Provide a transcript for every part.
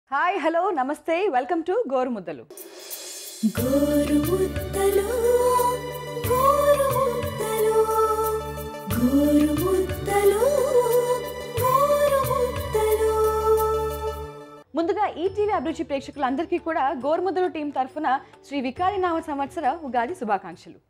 Hi hello నమస్తే welcome to గోరుముద్దలు గోరుముద్దలు గోరుముద్దలు గోరుముద్దలు గోరుముద్దలు ముందుగా ఈ టీవీ అభిరుచి ప్రేక్షకులందరికీ కూడా గోరుముద్దలు టీం తరఫున శ్రీ వికారి నామ సంవత్సర ఉగాది శుభాకాంక్షలు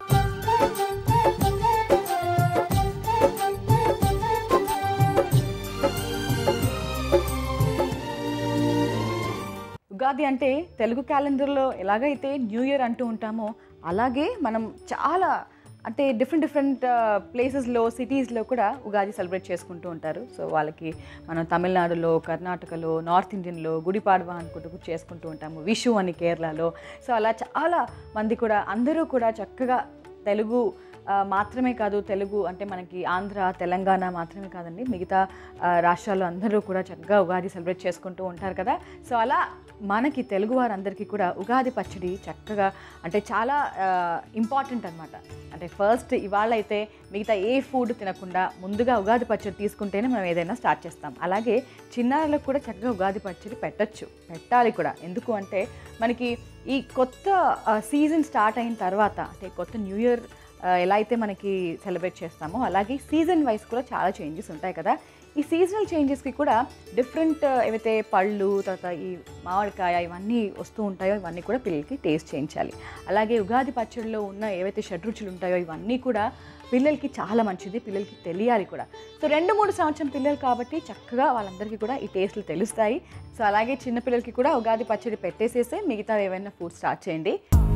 ఉగాది అంటే తెలుగు క్యాలెండర్లో ఎలాగైతే న్యూ ఇయర్ అంటూ ఉంటామో అలాగే మనం చాలా అంటే డిఫరెంట్ డిఫరెంట్ ప్లేసెస్లో సిటీస్లో కూడా ఉగాది సెలబ్రేట్ చేసుకుంటూ ఉంటారు సో వాళ్ళకి మనం తమిళనాడులో కర్ణాటకలో నార్త్ ఇండియన్లో గుడిపాడవా అనుకుంటూ చేసుకుంటూ ఉంటాము విషు అని కేరళలో సో అలా చాలా మంది కూడా అందరూ కూడా చక్కగా తెలుగు ఆ, మాత్రమే కాదు తెలుగు అంటే మనకి ఆంధ్ర తెలంగాణ మాత్రమే కాదండి మిగతా ఆ, రాష్ట్రాల్లో అందరూ కూడా చక్కగా ఉగాది సెలబ్రేట్ చేసుకుంటూ ఉంటారు కదా సో అలా మనకి తెలుగు వారందరికీ కూడా ఉగాది పచ్చడి చక్కగా అంటే చాలా ఇంపార్టెంట్ అనమాట అంటే ఫస్ట్ ఇవాళ అయితే మిగతా ఏ ఫుడ్ తినకుండా ముందుగా ఉగాది పచ్చడి తీసుకుంటేనే మనం ఏదైనా స్టార్ట్ చేస్తాం అలాగే చిన్నారులకు కూడా చక్కగా ఉగాది పచ్చడి పెట్టచ్చు పెట్టాలి కూడా ఎందుకు అంటే మనకి ఈ కొత్త సీజన్ స్టార్ట్ అయిన తర్వాత అంటే కొత్త న్యూ ఇయర్ ఆ, ఎలా అయితే మనకి సెలబ్రేట్ చేస్తామో అలాగే సీజన్ వైజ్ కూడా చాలా చేంజెస్ ఉంటాయి కదా ఈ సీజనల్ చేంజెస్కి కూడా డిఫరెంట్ ఏవైతే పళ్ళు తర్వాత ఈ మామిడికాయ ఇవన్నీ వస్తూ ఉంటాయో ఇవన్నీ కూడా పిల్లలకి టేస్ట్ చేయించాలి అలాగే ఉగాది పచ్చడిలో ఉన్న ఏవైతే షడ్రుచులు ఉంటాయో ఇవన్నీ కూడా పిల్లలకి చాలా మంచిది పిల్లలకి తెలియాలి కూడా సో రెండు మూడు సంవత్సరం పిల్లలు కాబట్టి చక్కగా వాళ్ళందరికీ కూడా ఈ టేస్ట్లు తెలుస్తాయి సో అలాగే చిన్న పిల్లలకి కూడా ఉగాది పచ్చడి పెట్టేసేసి మిగతా ఏమైనా ఫుడ్ స్టార్ట్ చేయండి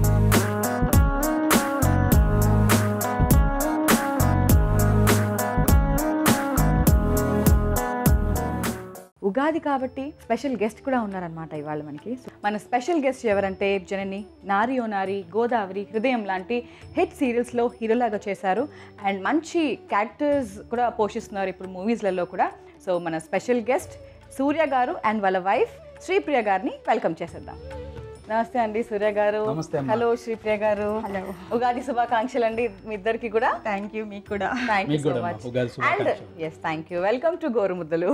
ఉగాది కాబట్టి స్పెషల్ గెస్ట్ కూడా ఉన్నారనమాట ఇవాళ మనకి So, మన స్పెషల్ గెస్ట్ ఎవరంటే జనని నారి ఓ నారి గోదావరి హృదయం లాంటి హిట్ సీరియల్స్లో హీరోలాగా చేశారు అండ్ మంచి క్యారెక్టర్స్ కూడా పోషిస్తున్నారు ఇప్పుడు మూవీస్లలో కూడా సో మన స్పెషల్ గెస్ట్ సూర్య గారు అండ్ వాళ్ళ వైఫ్ శ్రీప్రియ గారిని వెల్కమ్ చేసేద్దాం నమస్తే అండి సూర్య గారు నమస్తే అమ్మా. హలో శ్రీప్రియ గారు హలో ఉగాది శుభాకాంక్షలు అండి మీ ఇద్దరికి కూడా థ్యాంక్ యూ మీకు కూడా థ్యాంక్ యూ మీకు సో కూడా అమ్మా, మచ్ ఉగాది అండ్ శుభాకాంక్షలు. Yes thank you welcome to గోరుముద్దలు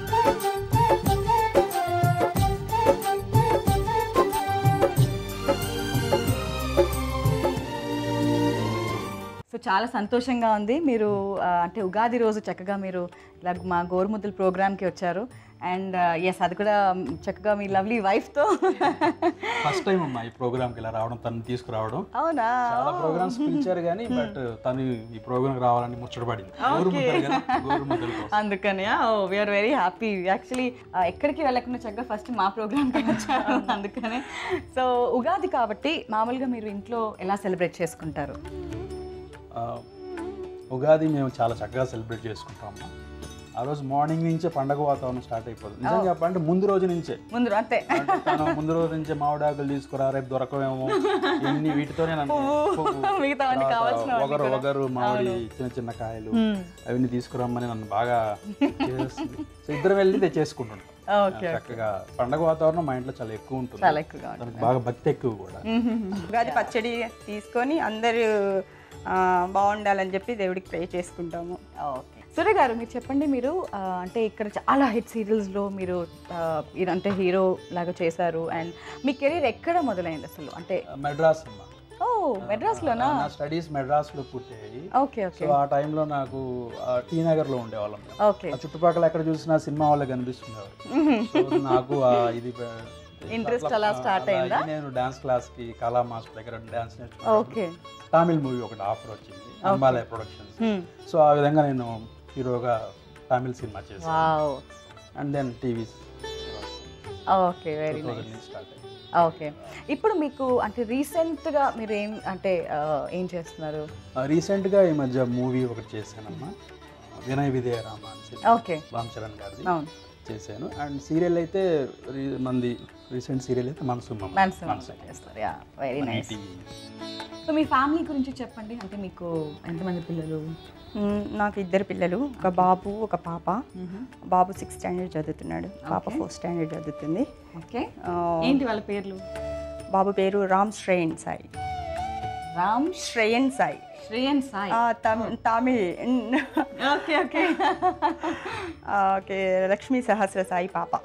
సో చాలా సంతోషంగా ఉంది మీరు ఆ, అంటే ఉగాది రోజు చక్కగా మీరు ఇలా మా గోరుముద్దల ప్రోగ్రామ్కి వచ్చారు అండ్ ఎస్ అది కూడా మ్, చక్కగా మీ లవ్లీ వైఫ్తో ఫస్ట్ టైం అమ్మా ఈ ప్రోగ్రామ్ కి ఇలా రావడం తను తీసుకురావడం అవునా చాలా ప్రోగ్రామ్స్ పిలిచారు కానీ బట్ తను ఈ ప్రోగ్రామ్ రావాలని ముచ్చటపడింది గోరు ముద్దలు కదా గోరు ముద్దల కోసం అందుకని వీఆర్ వెరీ హ్యాపీ యాక్చువల్లీ ఎక్కడికి వెళ్ళకుండా చక్కగా ఫస్ట్ మా ప్రోగ్రామ్కి వచ్చారు అందుకనే సో ఉగాది కాబట్టి మామూలుగా మీరు ఇంట్లో ఎలా సెలబ్రేట్ చేసుకుంటారు ఆ, ఉగాది మేము చాలా చక్కగా సెలబ్రేట్ చేసుకుంటాం అమ్మా ఆ రోజు మార్నింగ్ నుంచే పండగ వాతావరణం స్టార్ట్ అయిపోతుంది నిజంగా చెప్పాలంటే ముందు రోజు నుంచే ముందు అంతే అంటే తను ముందు రోజు నుంచే మామిడాకులు తీసుకురా రేపు దొరకవేమో ఇన్ని వీటితోనే నన్ను పువ్వు, మిగతావన్నీ తర్వాత కావాల్సినవన్నీ ఒగరు కూడా. ఒగరు మామిడి చిన్న చిన్న కాయలు అవన్నీ తీసుకురమ్మని నన్ను బాగా చేస్తుంది సో ఇద్దరం వెళ్ళి తెచ్చేసుకుంటుంటాం ఓకే చక్కగా పండగ వాతావరణం మా ఇంట్లో చాలా ఎక్కువ ఉంటుంది చాలా ఎక్కువగా ఉంటుంది. దానికి బాగా భక్తి ఎక్కువ కూడా ఉగాది పచ్చడి తీసుకొని అందరూ ఆ, బాగుండాలని చెప్పి దేవుడికి ప్రే చేసుకుంటాము ఓకే సూర్య గారు మీరు చెప్పండి మీరు ఆ, అంటే ఇక్కడ చాలా హిట్ సీరియల్స్లో మీరు ఆ, ఇది అంటే హీరో లాగా చేశారు అండ్ మీ కెరీర్ ఎక్కడ మొదలైంది అసలు అంటే మెడ్రాస్ అమ్మా ఓ మెడ్రాస్లోనా నా స్టడీస్ మెడ్రాస్ లో పూర్తయ్యాయి ఓకే ఓకే సో ఆ టైంలో నాకు ఆ, టీ నగర్ లో ఉండేవాళ్ళం మేము. ఓకే ఆ చుట్టుపక్కల ఎక్కడ చూసినా సినిమా వాళ్ళకి కనిపిస్తుండేవారు సో నాకు ఆ ఇది పె- Interest అట్లా- అలా start అలా అయిందా? అయ్యి నేను డాన్స్ క్లాస్ కి కళా మాస్టర్ దగ్గర డాన్స్ నేర్చుకున్నాను ఓకే తమిళ్ మూవీ ఒకటి ఆఫర్ వచ్చింది అంబాలయ ప్రొడక్షన్స్ సో ఆ విధంగా నేను హీరోగా తమిళ్ సినిమా చేశాను wow and then TV okay very nice నుంచి స్టార్ట్ అయ్యింది ఓకే ఇప్పుడు మీకు అంటే రీసెంట్గా మీరు ఏం అంటే ఆ, ఏం చేస్తున్నారు రీసెంట్గా ఈ మధ్య మూవీ ఒకటి చేశానమ్మా వినయ విజయ రామ అని సినిమా. ఓకే రామ్ చరణ్ గారిది అవును చేశాను అండ్ సీరియల్ అయితే రీ- మంది రీసెంట్ సీరియల్ అయితే మనసు మమ్మ. మనసు మనసు. చేస్తారు యా వెరీ మన నైస్ ఈటీవీ. సో మీ ఫ్యామిలీ గురించి చెప్పండి అంటే మీకు ఎంతమంది పిల్లలు మ్, నాకు ఇద్దరు పిల్లలు ఒక బాబు ఒక పాప బాబు సిక్స్త్ స్టాండర్డ్ చదువుతున్నాడు పాప ఫోర్త్ స్టాండర్డ్ చదువుతుంది ఓకే ఆ, ఏంటి వాళ్ళ పేర్లు బాబు పేరు రామ్ శ్రేయన్ సాయి రామ్ శ్రేయన్ సాయి శ్రేయన్ సాయి ఆ, తమి- తమిళ్ ఓకే ఓకే ఆ, ఓకే లక్ష్మీ సహస్ర సాయి పాప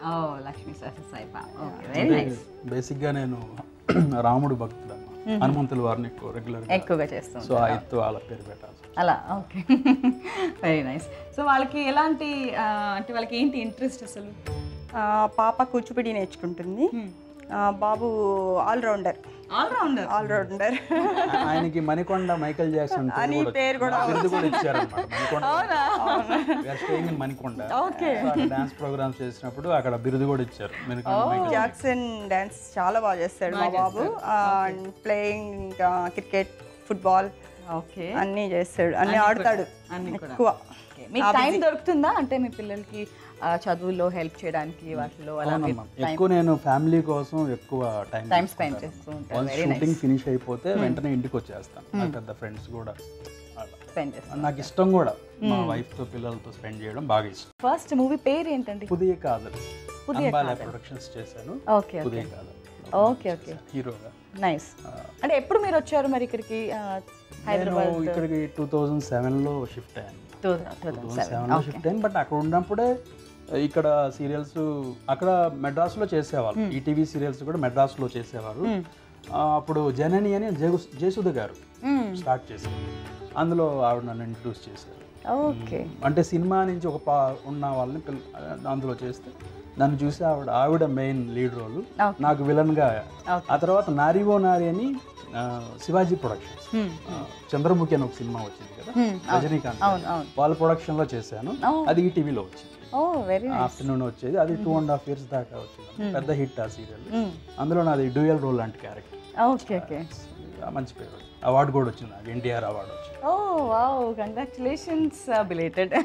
ఓ Lakshmi Saraswati Sai okay very nice బేసిక్గా నేను రాముడు భక్తుడు అన్న హనుమంతుల వారిని ఎక్కువ రెగ్యులర్ ఎక్కువగా చేస్తాం సో ఆ ఎత్తు వాళ్ళ పేరు పెట్టాల్సి వచ్చింది. అలా ఓకే వెరీ నైస్ సో వాళ్ళకి ఎలాంటి ఆ, అంటే వాళ్ళకి ఏంటి ఇంట్రెస్ట్ అసలు ఆ, పాప కూచిపూడి నేర్చుకుంటుంది ఆ, బాబు ఆల్రౌండర్ ఆల్రౌండర్ ఆల్రౌండర్ ఆ- ఆయనకి మణికొండ మైకేల్ జాక్సన్ అని పేరు కూడా బిరుదు కూడా ఇచ్చారన్నమాట Manikonda staying in Manikonda okay so అక్కడ డాన్స్ ప్రోగ్రామ్స్ చేసినప్పుడు అక్కడ బిరుదు కూడా ఇచ్చారు మణికొండ మైకేల్ జాక్సన్ డాన్స్ చాలా బాగా చేస్తాడు మా బాబు ప్లేయింగ్ క్రికెట్ ఫుట్బాల్ ఓకే అన్నీ చేస్తాడు అన్నీ ఆడతాడు అన్ని కూడా ఎక్కువ Okay. మీకు టైం దొరుకుతుందా అంటే మీ పిల్లలకి ఆ, చదువులో హెల్ప్ చేయడానికి వాటిలో అలా అవునమ్మా. ఎక్కువ నేను ఫ్యామిలీ కోసం ఎక్కువ టైం టైం స్పెండ్ చేస్తూ ఉంటారు వన్స్ షూటింగ్ ఫినిష్ అయిపోతే వెంటనే ఇంటికి వచ్చేస్తాను నా పెద్ద ఫ్రెండ్స్ కూడా అలా. స్పెండ్ చేస్తారు నాకు ఇష్టం కూడా మా వైఫ్ తో పిల్లలతో స్పెండ్ చేయడం బాగా ఇష్టం ఫస్ట్ మూవీ పేరు ఏంటండి పుదియ కాదల్ అంబాలా ప్రొడక్షన్స్ చేశాను okay Pudhiya Kadhal okay okay హీరోగా నైస్ అంటే ఎప్పుడు మీరు వచ్చారు మరి ఇక్కడికి ఆ, నేను హైదరాబాద్ ఇక్కడికి టూ థౌజండ్ సెవెన్లో షిఫ్ట్ అయ్యాను టూ టూ థౌజండ్ సెవెన్లో షిఫ్ట్ అయ్యాను బట్ అక్కడ ఉన్నప్పుడే ఇక్కడ సీరియల్స్ అక్కడ మెడ్రాస్లో చేసేవాళ్ళు ఈటీవీ సీరియల్స్ కూడా మెడ్రాస్లో చేసేవారు ఆ, అప్పుడు జనని అని జయసు జయసుధ గారు స్టార్ట్ చేశారు అందులో ఆవిడ నన్ను ఇంట్రడ్యూస్ చేశారు ఓకే అంటే సినిమా నుంచి ఒక పా ఉన్న వాళ్ళని పిల్ల- అందులో చేస్తే నన్ను చూసి ఆవిడ ఆవిడ మెయిన్ లీడ్ రోల్ నాకు విలన్గా ఆ తర్వాత నారివో నారి అని ఆ, శివాజీ ప్రొడక్షన్స్ ఆ, చంద్రముఖి అని ఒక సినిమా వచ్చింది కదా రజనీకాంత్ అవును అవును వాళ్ళ ప్రొడక్షన్ లో చేశాను అది ఈ టీవీలో వచ్చింది ఓ వెరీ ఆఫ్టర్నూన్ వచ్చేది అది టూ అండ్ హాఫ్ ఇయర్స్ దాకా వచ్చింది పెద్ద హిట్ ఆ సీరియల్ అందులో నాది డ్యూయల్ రోల్ లాంటి క్యారెక్టర్ ఓకే ఓకే మంచి పేరు అవార్డు కూడా వచ్చింది నాకు ఎన్టీఆర్ అవార్డు వచ్చింది oh wow congratulations belated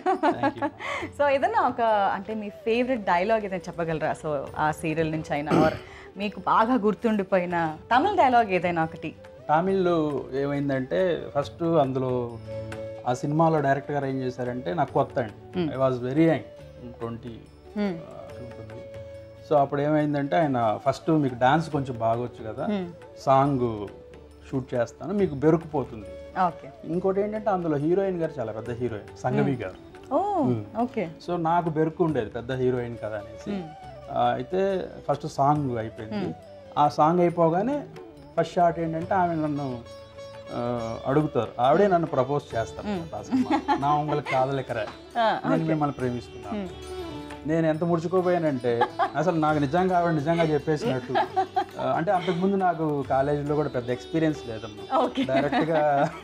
so ఏదైనా ఒక అంటే మీ ఫేవరెట్ డైలాగ్ ఏదైనా చెప్పగలరా సో ఆ సీరియల్ నుంచి అయినా ఆర్ మీకు బాగా గుర్తుండిపోయిన తమిళ డైలాగ్ ఏదైనా ఒకటి తమిళ్లో ఏమైందంటే ఫస్ట్ అందులో ఆ సినిమాలో డైరెక్టర్ గారు ఏం చేశారంటే నాకు కొత్త అండి I was very young twenty ఉంటుంది సో అప్పుడు ఏమైందంటే ఆయన ఫస్ట్ మీకు డాన్స్ కొంచెం బాగొచ్చు కదా సాంగ్ షూట్ చేస్తాను మీకు బెరుకుపోతుంది ఓకే ఇంకోటి ఏంటంటే అందులో హీరోయిన్ గారు చాలా పెద్ద హీరోయిన్ సంగవి గారు ఓ ఓకే సో నాకు బెరుకు ఉండేది పెద్ద హీరోయిన్ కదా అనేసి ఆ, అయితే ఫస్ట్ సాంగ్ అయిపోయింది ఆ సాంగ్ అయిపోగానే ఫస్ట్ షాట్ ఏంటంటే ఆమె నన్ను ఆ, అడుగుతారు ఆవిడే నన్ను ప్రపోజ్ చేస్తారు ఆ సినిమా. నా ఉంగలకి కాదలేకరా నేను మిమ్మల్ని ప్రేమిస్తున్నాను నేను ఎంత ముడుచుకోపోయానంటే అసలు నాకు నిజంగా ఆవిడ నిజంగా చెప్పేసినట్టు ఆ, అంటే అంతకుముందు నాకు కాలేజీలో కూడా పెద్ద ఎక్స్పీరియన్స్ లేదమ్మా ఓకే డైరెక్ట్గా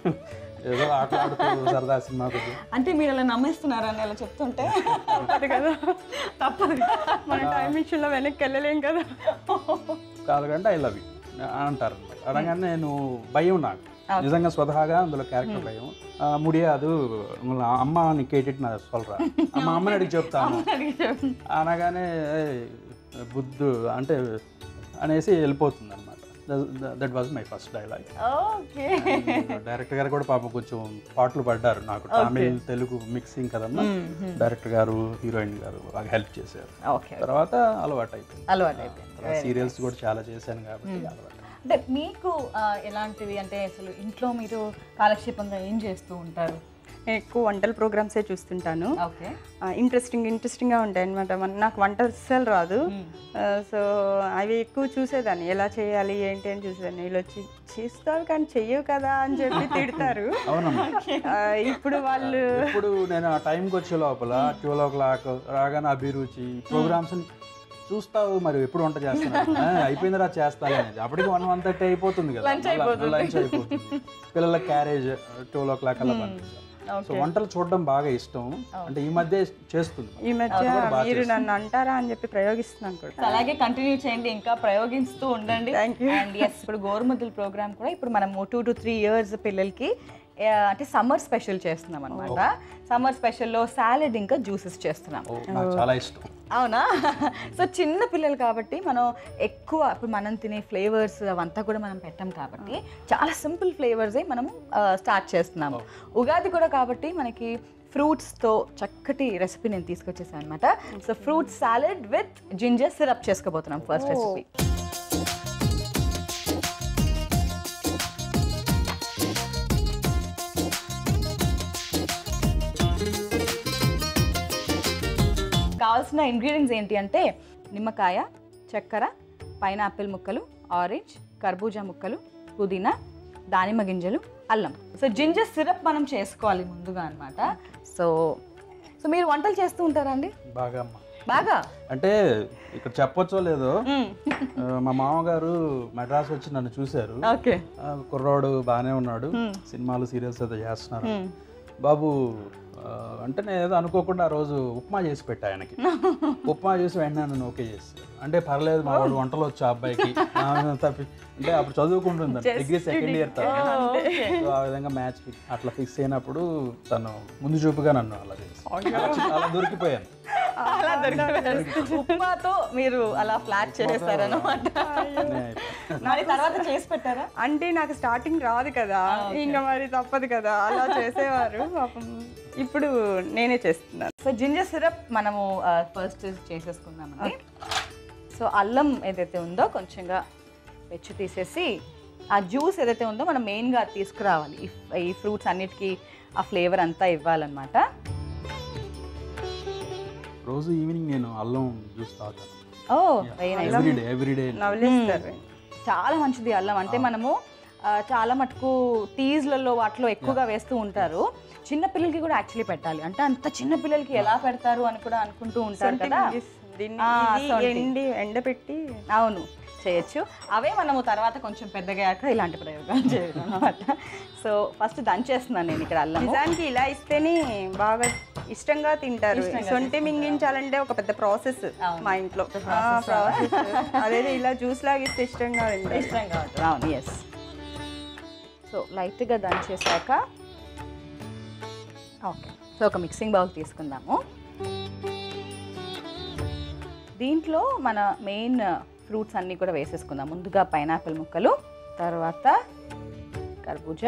ఏదో ఆటలు ఆడుతూ సరదా సినిమాకు అంటే మీరు అలా నమ్మేస్తున్నారని అలా చెప్తుంటే తప్పదు కదా తప్పదు మన టైం మిషన్లో వెనక్కి వెళ్ళలేం కదా కాదుకంటే ఐ లవ్ యూ అంటారు అనమాట అనగానే నేను భయం నాకు నిజంగా స్వతహాగా అందులో క్యారెక్టర్ భయం ఆ, ముడియాదు ఉங்கள అమ్మ నీ కేటెట్ నా సొల్రా మా అమ్మని అడిగి చెప్తాను అనగానే "ఏయ్, బుద్ధు అంటే అనేసి వెళ్ళిపోతుంది అనమాట that was my first dialogue okay director గారు కూడా పాపం కొంచెం పాటలు పడ్డారు నాకు తమిళ్ తెలుగు మిక్సింగ్ కదమ్మా డైరెక్టర్ గారు హీరోయిన్ గారు బాగా హెల్ప్ చేశారు ఓకే తర్వాత అలవాటు అయిపోయింది అలవాటు అయిపోయింది సీరియల్స్ కూడా చాలా చేశాను కాబట్టి అలవాటు అంటే మీకు ఆ, ఎలాంటివి అంటే అసలు ఇంట్లో మీరు కాలక్షేపంగా ఏం చేస్తూ ఉంటారు నేను ఎక్కువ వంటల ప్రోగ్రామ్సే చూస్తుంటాను ఓకే ఇంట్రెస్టింగ్ ఇంట్రెస్టింగ్గా ఉంటాయి అనమాట నాకు వంట అస్సలు రాదు సో అవి ఎక్కువ చూసేదాన్ని ఎలా చేయాలి ఏంటి అని చూసేదాన్ని వీళ్ళు వచ్చి చేస్తావు కానీ చెయ్యవు కదా అని చెప్పి తిడతారు అవునమ్మా ఆ, ఇప్పుడు వాళ్ళు ఇప్పుడు నేను ఆ టైంకి వచ్చే లోపల ట్వెల్వ్ ఓ క్లాక్ రాగానే అభిరుచి ప్రోగ్రామ్స్ చూస్తావు మరి ఎప్పుడు వంట చేస్తున్నావు ఆ, అయిపోయిందిరా చేస్తాను అనేది అప్పటికి వన్ వన్ థర్టీ అయిపోతుంది కదా లంచ్ అయిపోతుంది పిల్లల క్యారేజ్ ట్వెల్వ్ ఓ క్లాక్ అలా పంపిస్తాను సో వంటలు చూడడం బాగా ఇష్టం అంటే ఈ మధ్య చేస్తుంది ఈ మధ్య మీరు నన్ను అంటారా అని చెప్పి ప్రయోగిస్తున్నాను కూడా సో అలాగే కంటిన్యూ చేయండి ఇంకా ప్రయోగిస్తూ ఉండండి అండ్ ఎస్ ఇప్పుడు గోరుముద్దల ప్రోగ్రామ్ కూడా ఇప్పుడు మనము టూ టు త్రీ ఇయర్స్ పిల్లలకి ఆ, అంటే సమ్మర్ స్పెషల్ చేస్తున్నాం అనమాట సమ్మర్ స్పెషల్లో సాలెడ్ ఇంకా జ్యూసెస్ చేస్తున్నాం ఓ, నాకు చాలా ఇష్టం అవునా సో చిన్న పిల్లలు కాబట్టి మనం ఎక్కువ ఇప్పుడు మనం తినే ఫ్లేవర్స్ అవంతా కూడా మనం పెట్టాం కాబట్టి చాలా సింపుల్ ఫ్లేవర్సే మనం స్టార్ట్ చేస్తున్నాము ఉగాది కూడా కాబట్టి మనకి ఫ్రూట్స్తో చక్కటి రెసిపీ నేను తీసుకొచ్చేసాను అనమాట so fruit salad with ginger syrup చేసుకోబోతున్నాం ఫస్ట్ రెసిపీ కావాల్సిన ఇంగ్రీడియంట్స్ ఏంటి అంటే నిమ్మకాయ చక్కెర పైనాపిల్ ముక్కలు ఆరెంజ్ కర్బూజా ముక్కలు పుదీనా దానిమ్మ గింజలు అల్లం సో జింజర్ సిరప్ మనం చేసుకోవాలి ముందుగా అన్నమాట సో సో మీరు వంటలు చేస్తూ ఉంటారా అండి బాగా అమ్మ బాగా అంటే ఇక్కడ చెప్పొచ్చో లేదో ఆ, మా మామగారు మెడ్రాస్ వచ్చి నన్ను చూశారు ఓకే ఆ, కుర్రాడు బాగానే ఉన్నాడు సినిమాలు సీరియల్స్ ఏదో చేస్తున్నారు బాబు ఆ, అంటే నేను ఏదో అనుకోకుండా ఆ రోజు ఉప్మా చేసి పెట్టా ఆయనకి ఉప్మా చేసి వెంటనే నన్ను ఓకే చేశారు అంటే పర్లేదు మా వాడు వంటలు వచ్చు ఆ అబ్బాయికి ఆ, తప్పి అంటే అప్పుడు చదువుకుంటుంది డిగ్రీ సెకండ్ ఇయర్ సో ఆ విధంగా మ్యాచ్ అట్లా ఫిక్స్ అయినప్పుడు తను ముందు చూపుగా నన్ను అలా చేసి అలా దొరికిపోయాను అలా దొరికిపోయారు. ఉప్మాతో మీరు అలా ఫ్లాట్ చేసేస్తారనమాట నే అయిపోయాను. మరి తర్వాత చేసి పెట్టారా అంటే నాకు స్టార్టింగ్ రాదు కదా ఇంకా మరి తప్పదు కదా అలా చేసేవారు పాపం ఇప్పుడు నేనే చేస్తున్నాను సో జింజర్ సిరప్ మనము ఫస్ట్ చేసేసుకుందామండి సో అల్లం ఏదైతే ఉందో కొంచెంగా పెచ్చు తీసేసి ఆ జ్యూస్ ఏదైతే ఉందో మనం మెయిన్గా తీసుకురావాలి ఈ ఈ ఫ్రూట్స్ అన్నిటికీ ఆ ఫ్లేవర్ అంతా ఇవ్వాలన్నమాట రోజు ఈవినింగ్ నేను అల్లం జ్యూస్ తాగుతాను oh very nice everyday everyday నవలేస్తారు చాలా మంచిది అల్లం అంటే మనము ఆ, చాలా మటుకు టీస్లలో వాటిలో ఎక్కువగా వేస్తూ ఉంటారు చిన్న పిల్లలకి కూడా యాక్చువల్లీ పెట్టాలి అంటే అంత చిన్న పిల్లలకి ఎలా పెడతారు అని కూడా అనుకుంటూ ఉంటారు కదా దీన్ని ఆ, ఇది సొంటి. ఎండి ఎండబెట్టి అవును చేయొచ్చు అవే మనము తర్వాత కొంచెం పెద్దగాక ఇలాంటి ప్రయోగాలు చేయడం అనమాట సో ఫస్ట్ దంచేస్తున్నాను నేను ఇక్కడ అల్లం నిజానికి ఇలా ఇస్తేనే బాగా ఇష్టంగా తింటారు సొంటి మింగించాలంటే ఒక పెద్ద ప్రాసెస్ మా ఇంట్లో ప్రాసెస్ అదేదో ఇలా జ్యూస్ లాగా ఇస్తే ఇష్టంగా తింటారు ఇష్టంగా ఉంటుంది అవును ఎస్ సో లైట్గా దంచేసాక ఓకే సో ఒక మిక్సింగ్ బౌల్ తీసుకుందాము దీంట్లో మన మెయిన్ ఫ్రూట్స్ అన్నీ కూడా వేసేసుకుందాం ముందుగా పైనాపిల్ ముక్కలు తర్వాత కర్బూజా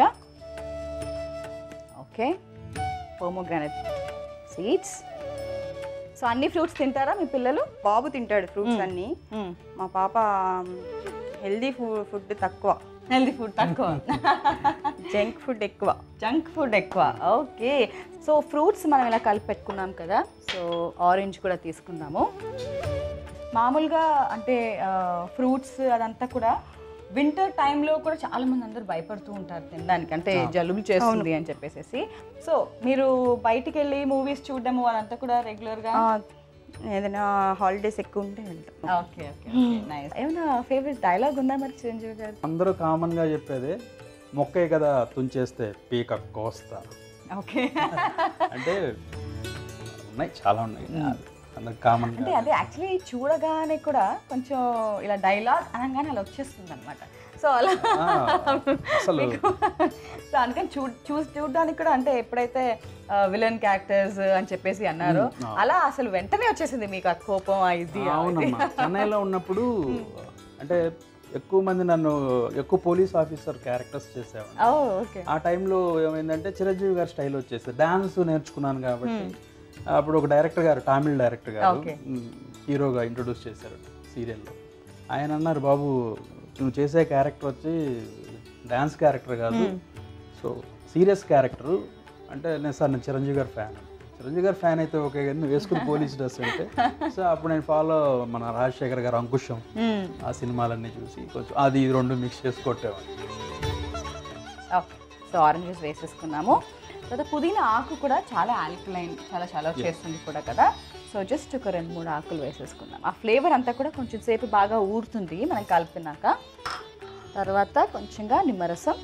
ఓకే పోమోగ్రానైట్ సీడ్స్ సో అన్ని ఫ్రూట్స్ తింటారా మీ పిల్లలు బాబు తింటాడు ఫ్రూట్స్ అన్ని మా పాప హెల్దీ ఫుడ్ తక్కువ హెల్దీ ఫుడ్ తక్కువ జంక్ ఫుడ్ ఎక్కువ జంక్ ఫుడ్ ఎక్కువ ఓకే సో ఫ్రూట్స్ మనం ఇలా కలిపి పెట్టుకున్నాం కదా సో ఆరెంజ్ కూడా తీసుకుందాము మామూలుగా అంటే ఫ్రూట్స్ అదంతా కూడా వింటర్ టైంలో కూడా చాలా మంది అందరూ భయపడుతూ ఉంటారు తినడానికి అంటే జలుబు చేస్తుంది అని చెప్పేసి సో మీరు బయటికి వెళ్ళి మూవీస్ చూడడము అదంతా కూడా రెగ్యులర్గా ఆ, ఏదైనా హాలిడేస్ ఎక్కువ ఉంటే వెళ్తాం ఓకే ఓకే నైస్ ఏమైనా ఫేవరెట్ డైలాగ్ ఉందా మరి చిరంజీవి గారు అందరూ కామన్గా చెప్పేది మొక్కే కదా తుంచేస్తే పీక కోస్తా ఓకే అంటే ఉన్నాయి చాలా ఉన్నాయి అందరు కామన్గా అంటే అదే యాక్చువల్లీ చూడగానే కూడా కొంచెం ఇలా డైలాగ్ అనగానే అలా వచ్చేస్తుంది అనమాట సో అలా అసలు సో అందుకని చూ చూసి చూడడానికి కూడా అంటే ఎప్పుడైతే విలన్ క్యారెక్టర్స్ అని చెప్పేసి అన్నారో అలా అసలు వెంటనే వచ్చేసింది మీకు ఆ కోపం ఆ ఇది ఆ అవునమ్మా చెన్నైలో ఉన్నప్పుడు అంటే ఎక్కువ మంది నన్ను ఎక్కువ పోలీస్ ఆఫీసర్ క్యారెక్టర్స్ చేసేవాడిని ఓ ఓకే ఆ టైంలో ఏమైందంటే చిరంజీవి గారి స్టైల్ వచ్చేసి డాన్స్ నేర్చుకున్నాను కాబట్టి అప్పుడు ఒక డైరెక్టర్ గారు తమిళ్ డైరెక్టర్ గారు Okay. మ్, హీరోగా ఇంట్రొడ్యూస్ చేశారు సీరియల్లో ఆయన అన్నారు బాబు నువ్వు చేసే క్యారెక్టర్ వచ్చి డాన్స్ క్యారెక్టర్ కాదు సో సీరియస్ క్యారెక్టర్ అంటే నేను సార్ నేను చిరంజీవి గారి ఫ్యాన్ చిరంజీవి గారి ఫ్యాన్ అయితే ఓకే కానీ నువ్వు వేసుకుని పోలీస్ డ్రెస్ అంటే సో అప్పుడు నేను ఫాలో మన రాజశేఖర్ గారు అంకుశం ఆ సినిమాలన్నీ చూసి కొంచెం అది ఇది రెండు మిక్స్ చేసి కొట్టేవాడిని ఓకే సో ఆరెంజ్ జ్యూస్ వేసేసుకున్నాము తర్వాత పుదీనా ఆకు కూడా చాలా ఆల్కలైన్ చాలా చాలా చేస్తుంది కూడా కదా సో జస్ట్ ఒక రెండు మూడు ఆకులు వేసేసుకుందాం ఆ ఫ్లేవర్ అంతా కూడా కొంచెం సేపు బాగా ఊరుతుంది మనం కలిపినాక తర్వాత కొంచెంగా నిమ్మరసం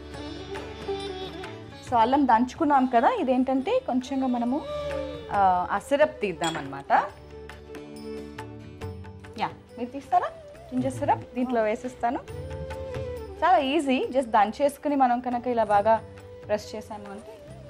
సో అల్లం దంచుకున్నాం కదా ఇదేంటంటే కొంచెంగా మనము ఆ, ఆ సిరప్ తీద్దామన్నమాట యా మీరు తీస్తారా జింజర్ సిరప్ దీంట్లో వేసిస్తాను చాలా ఈజీ జస్ట్ దంచేసుకుని మనం కనుక ఇలా బాగా ప్రెస్ చేసాము అంటే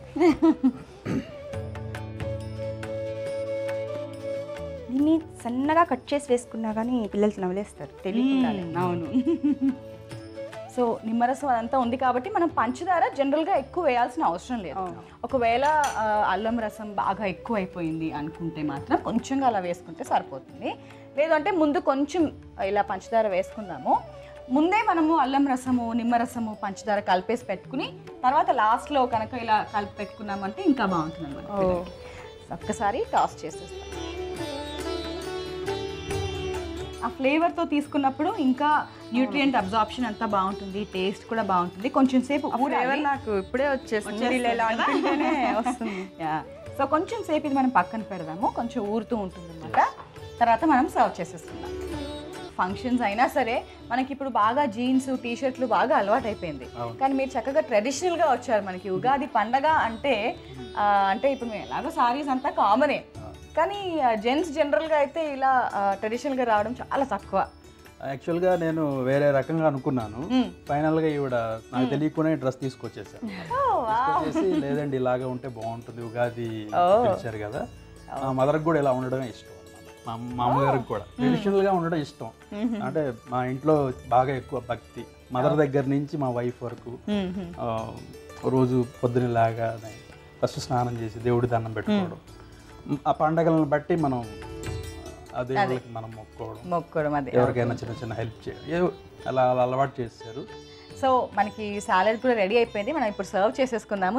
దీన్ని సన్నగా కట్ చేసి వేసుకున్నా కానీ పిల్లలు నవలేస్తారు తెలియకుండానే అవును సో నిమ్మరసం అదంతా ఉంది కాబట్టి మనం పంచదార జనరల్గా ఎక్కువ వేయాల్సిన అవసరం లేదు ఒకవేళ ఆ, అల్లం రసం బాగా ఎక్కువ అయిపోయింది అనుకుంటే మాత్రం కొంచెంగా అలా వేసుకుంటే సరిపోతుంది లేదు అంటే ముందు కొంచెం ఇలా పంచదార వేసుకుందాము ముందే మనము అల్లం రసము నిమ్మరసము పంచదార కలిపేసి పెట్టుకుని తర్వాత లాస్ట్లో కనుక ఇలా కలిపి పెట్టుకున్నామంటే ఇంకా బాగుంటుంది అనమాట ఒక్కసారి టాస్ చేసేస్తాం ఆ ఫ్లేవర్తో తీసుకున్నప్పుడు ఇంకా న్యూట్రియంట్ అబ్జార్ప్షన్ అంతా బాగుంటుంది టేస్ట్ కూడా బాగుంటుంది కొంచెం సేపు ఫ్లేవర్ ఊరాలి నాకు ఇప్పుడే వచ్చేస్తుంది వచ్చేస్తుంది వీళ్ళు ఇలా కదా? అంటుంటేనే వస్తుంది యా సో కొంచెం సేపు ఇది మనం పక్కన పెడదాము కొంచెం ఊరుతూ ఉంటుంది అనమాట తర్వాత మనం సర్వ్ చేసేస్తున్నాం ఫంక్షన్స్ అయినా సరే మనకి ఇప్పుడు బాగా జీన్స్ టీ షర్ట్లు బాగా అలవాటు అయిపోయింది అవును. కానీ మీరు చక్కగా ట్రెడిషనల్గా వచ్చారు మనకి ఉగాది పండగ అంటే ఆ, అంటే ఇప్పుడు మేము ఎలాగో సారీస్ అంతా కామనే కానీ జెంట్స్ జనరల్గా అయితే ఇలా ట్రెడిషనల్గా రావడం చాలా తక్కువ యాక్చువల్గా నేను వేరే రకంగా అనుకున్నాను ఫైనల్గా ఈవిడ నాకు తెలియకునే డ్రెస్ తీసుకొచ్చేసాను తీసుకొచ్చేసి లేదండి ఇలాగా ఉంటే బాగుంటుంది ఉగాది పిలిచారు కదా మా మదర్కి కూడా ఇలా ఉండడమే ఇష్టం అన్నమాట. మా మా అమ్మగారికి కూడా ట్రెడిషనల్గా ఉండడం ఇష్టం అంటే మా ఇంట్లో బాగా ఎక్కువ భక్తి మదర్ దగ్గర నుంచి మా వైఫ్ వరకు ఆ, రోజు పొద్దునలాగా ఫస్ట్ స్నానం చేసి దేవుడి దండం పెట్టుకోవడం ఆ పండగలను బట్టి మనం ఆ దేవుడికి మనం మొక్కుకోవడం మొక్కడం అదే ఎవరికైనా చిన్న చిన్న హెల్ప్ చేయడం ఏదో అలా అలా అలవాటు చేశారు సో మనకి సాలెడ్ కూడా రెడీ అయిపోయింది మనం ఇప్పుడు సర్వ్ చేసేసుకుందాము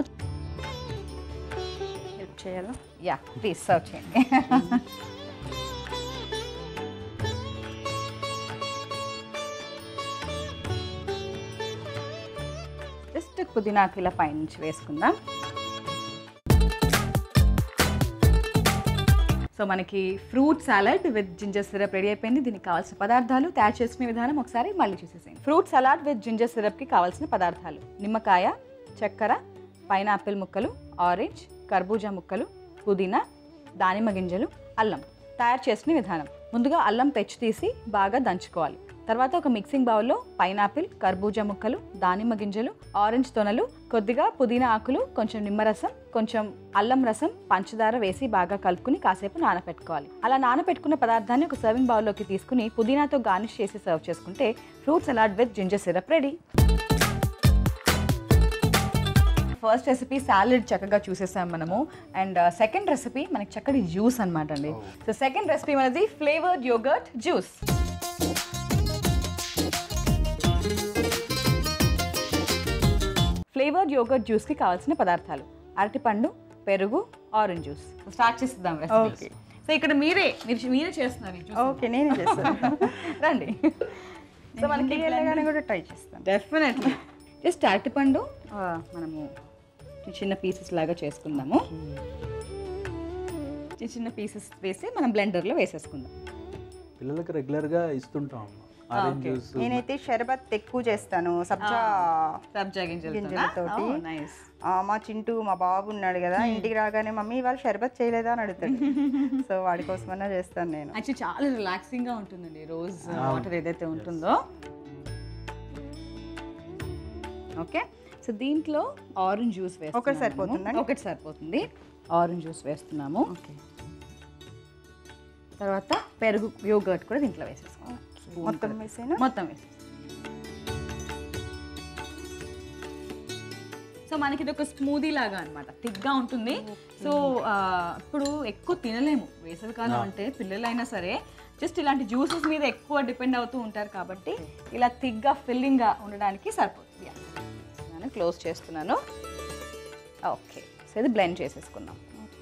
హెల్ప్ చేయాలా యా ప్లీజ్ సర్వ్ చేయండి జస్ట్ పుదీనాకు ఇలా పైనుంచి వేసుకుందాం సో మనకి fruit salad with ginger syrup ready అయిపోయింది దీనికి కావాల్సిన పదార్థాలు తయారు చేసుకునే విధానం ఒకసారి మళ్ళీ చూసేసేయండి ఫ్రూట్ సలాడ్ విత్ జింజర్ సిరప్కి కావాల్సిన పదార్థాలు నిమ్మకాయ చక్కెర పైనాపిల్ ముక్కలు ఆరెంజ్ కర్బూజా ముక్కలు పుదీనా దానిమ్మ గింజలు అల్లం తయారు చేసుకునే విధానం ముందుగా అల్లం పెచ్చు తీసి బాగా దంచుకోవాలి తర్వాత ఒక మిక్సింగ్ బౌల్లో పైనాపిల్ కర్బూజా ముక్కలు దానిమ్మ గింజలు ఆరెంజ్ తొనలు కొద్దిగా పుదీనా ఆకులు కొంచెం నిమ్మరసం కొంచెం అల్లం రసం పంచదార వేసి బాగా కలుపుకుని కాసేపు నానపెట్టుకోవాలి అలా నానపెట్టుకున్న పదార్థాన్ని ఒక సర్వింగ్ బౌల్లోకి తీసుకుని పుదీనాతో గార్నిష్ చేసి సర్వ్ చేసుకుంటే fruit salad with ginger syrup ready first recipe salad చక్కగా చూసేసాం మనము అండ్ సెకండ్ రెసిపీ మనకి చక్కటి జ్యూస్ అనమాట అండి సో సెకండ్ రెసిపీ మనది flavoured yogurt juice flavoured yogurt జ్యూస్కి కావాల్సిన పదార్థాలు అరటిపండు పెరుగు ఆరెంజ్ జ్యూస్ స్టార్ట్ చేసేద్దాం రెసిపీ సో ఇక్కడ మీరే మీరు మీరే చేస్తున్నారు ఈ జ్యూస్ ఓకే నేనే చేస్తాను రండి సో మనకి ఇంటికి వెళ్ళగానే కూడా ట్రై చేస్తాను డెఫినెట్లీ జస్ట్ అరటిపండు ఆ, మనము చిన్న చిన్న పీసెస్ లాగా చేసుకుందాము చిన్న చిన్న పీసెస్ వేసి మనం బ్లెండర్లో వేసేసుకుందాం పిల్లలకి రెగ్యులర్గా ఇస్తుంటాం ఆరెంజ్ జ్యూస్ నేనైతే షర్బత్ ఎక్కువ చేస్తాను సబ్జా సబ్జా గింజలతోనా? గింజలతోటి Oh, nice. ఆ, మా చింటూ మా బాబు ఉన్నాడు కదా ఇంటికి రాగానే మమ్మీ ఇవాళ షర్బత్ చేయలేదా అని అడుగుతాడు సో వాడి కోసమన్నా చేస్తాను నేను యాక్చువల్లీ చాలా రిలాక్సింగ్ గా ఉంటుందండి రోజ్ వాటర్ ఏదైతే ఉంటుందో ఓకే సో దీంట్లో ఆరెంజ్ జ్యూస్ వేస్తాం ఒకటి సరిపోతుందండి? ఒకటి సరిపోతుంది ఆరెంజ్ జ్యూస్ వేస్తున్నాము ఓకే తర్వాత పెరుగు యోగర్ట్ కూడా దీంట్లో వేసేసుకోవాలి మొత్తం వేసేనా మొత్తం వేసేసి సో మనకి ఇది ఒక స్మూదీ లాగా అనమాట థిక్గా ఉంటుంది సో ఆ, ఇప్పుడు ఎక్కువ తినలేము వేసవికాలం అంటే పిల్లలైనా సరే జస్ట్ ఇలాంటి జ్యూసెస్ మీద ఎక్కువ డిపెండ్ అవుతూ ఉంటారు కాబట్టి ఇలా థిక్గా ఫిల్లింగ్గా ఉండడానికి సరిపోతుంది నేను క్లోజ్ చేస్తున్నాను ఓకే సో ఇది బ్లెండ్ చేసేసుకుందాం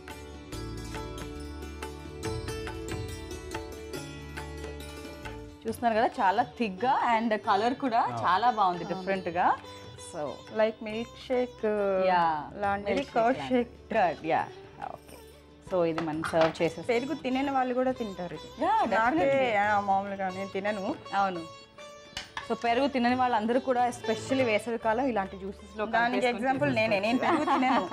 చూస్తున్నారు కదా చాలా థిక్గా అండ్ కలర్ కూడా చాలా బాగుంది డిఫరెంట్గా so like milkshake yeah లాంటిది curd shake yeah okay so ఇది మనం సర్వ్ చేసేసి పెరుగు తినని వాళ్ళు కూడా తింటారు ఇది Yeah, నాకే ఆ, మామూలుగా నేను తినను అవును సో పెరుగు తినని వాళ్ళందరూ కూడా ఎస్పెషల్లీ వేసవి కాలం ఇలాంటి జ్యూసెస్లో దానికి ఎగ్జాంపుల్ నేనే నేను పెరుగు తినను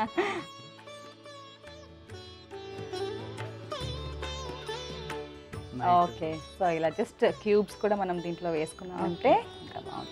ఓకే సో ఇలా జస్ట్ క్యూబ్స్ కూడా మనం దీంట్లో వేసుకున్నాం అంటే ఇంకా బాగుంది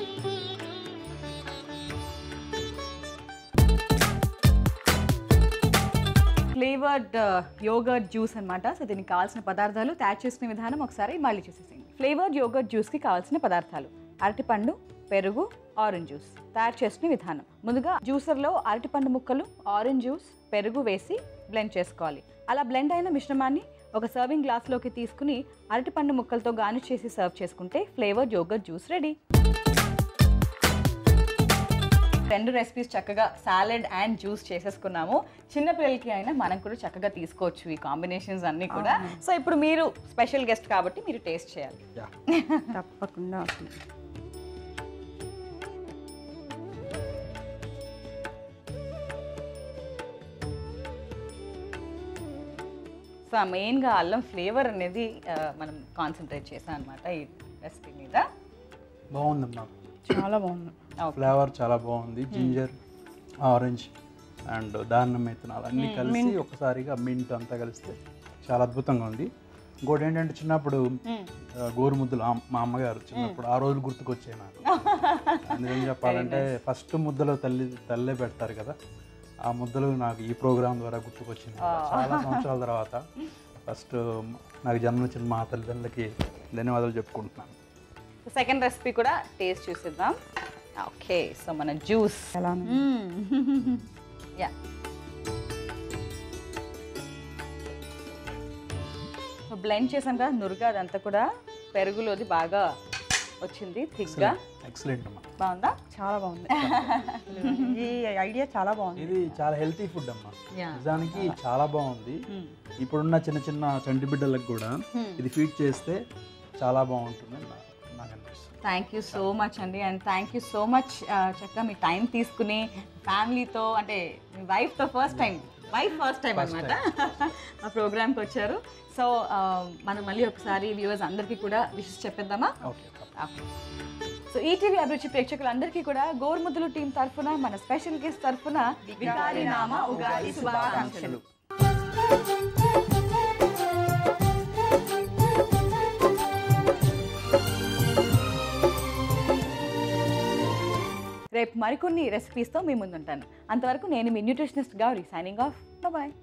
ఫ్లేవర్డ్ యోగర్ట్ జ్యూస్ అన్నమాట సో దీనికి కావాల్సిన పదార్థాలు తయారు చేసుకునే విధానం ఒకసారి మళ్ళీ చూసేసేయండి ఫ్లేవర్డ్ యోగర్ట్ జ్యూస్కి కావాల్సిన పదార్థాలు అరటిపండు పెరుగు ఆరెంజ్ జ్యూస్ తయారు చేసుకునే విధానం ముందుగా జ్యూసర్లో అరటిపండు ముక్కలు ఆరెంజ్ జ్యూస్ పెరుగు వేసి బ్లెండ్ చేసుకోవాలి అలా బ్లెండ్ అయిన మిశ్రమాన్ని ఒక సర్వింగ్ గ్లాస్లోకి తీసుకుని అరటిపండు ముక్కలతో గార్నిష్ చేసి సర్వ్ చేసుకుంటే ఫ్లేవర్డ్ యోగర్ట్ జ్యూస్ రెడీ రెండు రెసిపీస్ చక్కగా సాలెడ్ అండ్ జ్యూస్ చేసేసుకున్నాము చిన్నపిల్లలకి అయినా మనం కూడా చక్కగా తీసుకోవచ్చు ఈ కాంబినేషన్స్ అన్నీ కూడా సో ఇప్పుడు మీరు స్పెషల్ గెస్ట్ కాబట్టి మీరు టేస్ట్ చేయాలి యా తప్పకుండా అసలు సో మెయిన్గా అల్లం ఫ్లేవర్ అనేది ఆ, మనం కాన్సన్ట్రేట్ చేసాం అనమాట ఈ రెసిపీ మీద బాగుందమ్మా చాలా బాగుంది ఫ్లేవర్ చాలా బాగుంది జింజర్ ఆరెంజ్ అండ్ దానిమ్మ విత్తనాలు అన్నీ కలిసి ఒకసారిగా మింట్ అంతా కలిస్తే చాలా అద్భుతంగా ఉంది ఇంకోటి ఏంటంటే చిన్నప్పుడు ఆ, గోరుముద్దలు ఆ- మా అమ్మగారు చిన్నప్పుడు ఆ రోజులు గుర్తుకొచ్చాయి నాకు అందుకని చెప్పాలంటే ఫస్ట్ ముద్దలు తల్లి తల్లే పెడతారు కదా ఆ ముద్దలు నాకు ఈ ప్రోగ్రామ్ ద్వారా గుర్తుకొచ్చింది చాలా సంవత్సరాల తర్వాత ఫస్ట్ నాకు జన్మనిచ్చిన మా తల్లిదండ్రులకి ధన్యవాదాలు చెప్పుకుంటున్నాను సెకండ్ రెసిపీ కూడా టేస్ట్ చూసిద్దాం ఓకే సో మన జ్యూస్ ఎలా యా సో బ్లెండ్ చేసాం కదా నురుగా అదంతా కూడా పెరుగులోది బాగా వచ్చింది థిక్గా ఎక్సలెంట్ అమ్మా బాగుందా చాలా బాగుంది ఈ ఐడియా చాలా బాగుంది ఇది చాలా హెల్తీ ఫుడ్ అమ్మా Yeah. నిజానికి చాలా బాగుంది ఇప్పుడున్న చిన్న చిన్న చంటి బిడ్డలకు కూడా ఇది ఫీడ్ చేస్తే చాలా బాగుంటుంది నా- నాకు అనిపిస్తుంది థ్యాంక్ యూ సో మచ్ అండి and thank you so much చక్కగా మీ టైం తీసుకుని ఫ్యామిలీతో అంటే మీ వైఫ్తో first time wife first time అనమాట ఆ ప్రోగ్రామ్కి వచ్చారు సో మనం మళ్ళీ ఒకసారి వ్యూవర్స్ అందరికీ కూడా విషెస్ చెప్పేద్దామా ఓకే సో ఈటీవీ అభిరుచి ప్రేక్షకులందరికీ కూడా గోరుముద్దులు టీం తరఫున మన స్పెషల్ గెస్ట్ తరఫున వికారి నామ ఉగాది శుభాకాంక్షలు రేపు మరికొన్ని రెసిపీస్తో మీ ముందుంటాను అంతవరకు నేను మీ nutritionist Gauri signing off bye